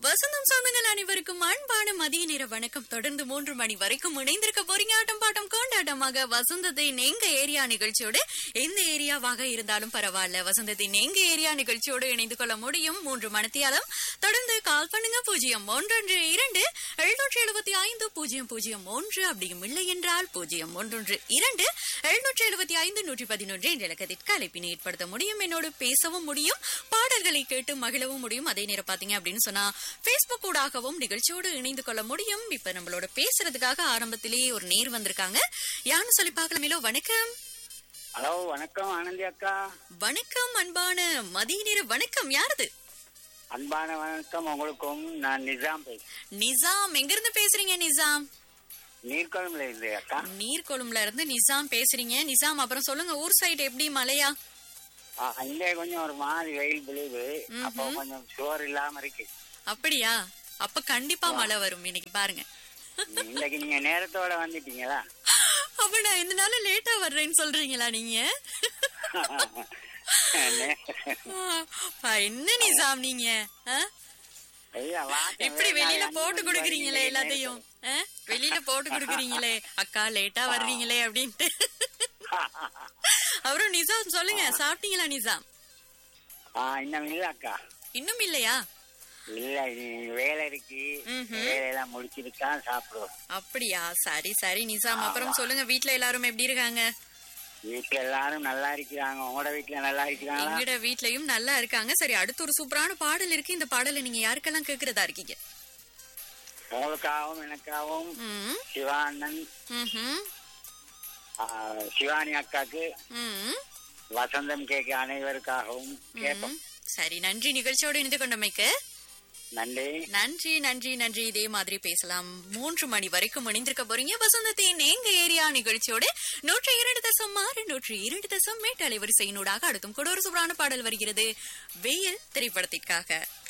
வசந்தம் சொந்தங்கள் அனைவருக்கும் அன்பான மதிய நேர வணக்கம் தொடர்ந்து மூன்று மணி வரைக்கும் இணைந்திருக்க போறீங்க ஆட்டம் பாட்டம் கொண்டாட்டமாக வசந்தத்தின் எங்க ஏரியா நிகழ்ச்சியோடு எந்த ஏரியாவாக இருந்தாலும் பரவாயில்ல வசந்தத்தின் எங்க ஏரியா நிகழ்ச்சியோடு இணைந்து கொள்ள முடியும் மூன்று மணித்தியாலம் தொடர்ந்து கால் பண்ணுங்க பூஜ்ஜியம் ஒன்றொன்று இரண்டு எழுநூற்றி எழுபத்தி ஐந்து பூஜ்ஜியம் பூஜ்ஜியம் ஒன்று அப்படியும் இல்லை என்றால் பூஜ்ஜியம் ஒன்றொன்று இரண்டு எழுநூற்றி எழுபத்தி ஐந்து நூற்றி பதினொன்று என்ற இலக்கத்திற்கு அழைப்பினை ஏற்படுத்த முடியும் என்னோடு பேசவும் முடியும் பாடல்களை கேட்டு மகிழவும் முடியும் அதே நேரம் பாத்தீங்க அப்படின்னு சொன்னா பேஸ்புக் ஊடாகவும் நிகழ்ச்சியோடு இணைந்து கொள்ள முடியும் இப்ப நம்மளோட பேசுறதுக்காக ஆரம்பத்திலேயே ஒரு நேர் வந்திருக்காங்க யான்னு சொல்லி பார்க்கலாமேலோ வணக்கம் ஹலோ வணக்கம் ஆனந்தி அக்கா வணக்கம் அன்பான மதிய நேர வணக்கம் யாரது அன்பான வணக்கம் உங்களுக்கும் நான் நிஜாம் பேசுறேன் நிசாம் எங்க இருந்து பேசுறீங்க நிசாம் நீர்குழம்புல இருந்து அக்கா நீர்கொழும்புல இருந்து நிசாம் பேசுறீங்க நிசாம் அப்புறம் சொல்லுங்க ஊர் சைடு எப்படி மழையா ஆ, இங்கே கொஞ்சம் ஒரு மாதிரி வெயில் விழுது அப்போ கொஞ்சம் சுவர் இல்லாம இருக்கு அப்படியா அப்ப கண்டிப்பா மழை வரும் இன்னைக்கு பாருங்க இன்னைக்கு நீங்க நேரத்தோட வந்துட்டீங்களா அப்ப நான் இந்த நாள் லேட்டா வர்றேன்னு சொல்றீங்களா நீங்க நே- ஆ, என்ன நிசாம் நீங்க ஆ? ஐயா, வாங்க, இப்படி வேணாம், வெளியில அஞ்சு போட்டு மணிக்கு கொடுக்குறீங்களே வரீங்களே, எல்லாத்தையும் ஆ? வெளியில போட்டு கொடுக்குறீங்களே அக்கா லேட்டா வர்றீங்களே அப்படின்ட்டு அப்புறம் நிசாம் சொல்லுங்க சாப்பிட்டீங்களா நிசாம் ஆ, இன்னும் இல்ல அக்கா இன்னும் இல்லையா இல்ல இது வேலை இருக்கு ம்ஹும். வேலையெல்லாம் முடிச்சிருக்கா சாப்பிடுவோம் அப்படியா சரி சரி நிசாம் அப்புறம் சொல்லுங்க வீட்ல எல்லாரும் எப்படி இருக்காங்க வீட்டுல எல்லாரும் நல்லா இருக்கிறாங்க உங்களோட வீட்டுல நல்லா இருக்கிறாங்களா எங்கட வீட்லயும் நல்லா இருக்காங்க சரி அடுத்து ஒரு சூப்பரான பாடல் இருக்கு இந்த பாடலை நீங்க யாருக்கெல்லாம் கேக்குறதா இருக்கீங்க உங்களுக்காகவும் எனக்காகவும் ம், சிவானந்த் ம்ஹும், ஆ, சிவானி அக்காக்கு ம், வசந்தம் கேட்க அனைவருக்காகவும் கேட்போம் ம். சரி நன்றி நிகழ்ச்சியோடு இணைந்து கொண்டமைக்கு நன்றி நன்றி நன்றி நன்றி இதே மாதிரி பேசலாம் மூன்று மணி வரைக்கும் இணைந்திருக்க போறீங்க வசந்தத்தின் எங்க ஏரியா நிகழ்ச்சியோடு நூற்றி இரண்டு தசம் ஆறு நூற்றி இரண்டு தசம் மேட்டு அலைவரிசையினூடாக அடுத்தும் கூட ஒரு சூப்பரான பாடல் வருகிறது வெயில் திரைப்படத்திற்காக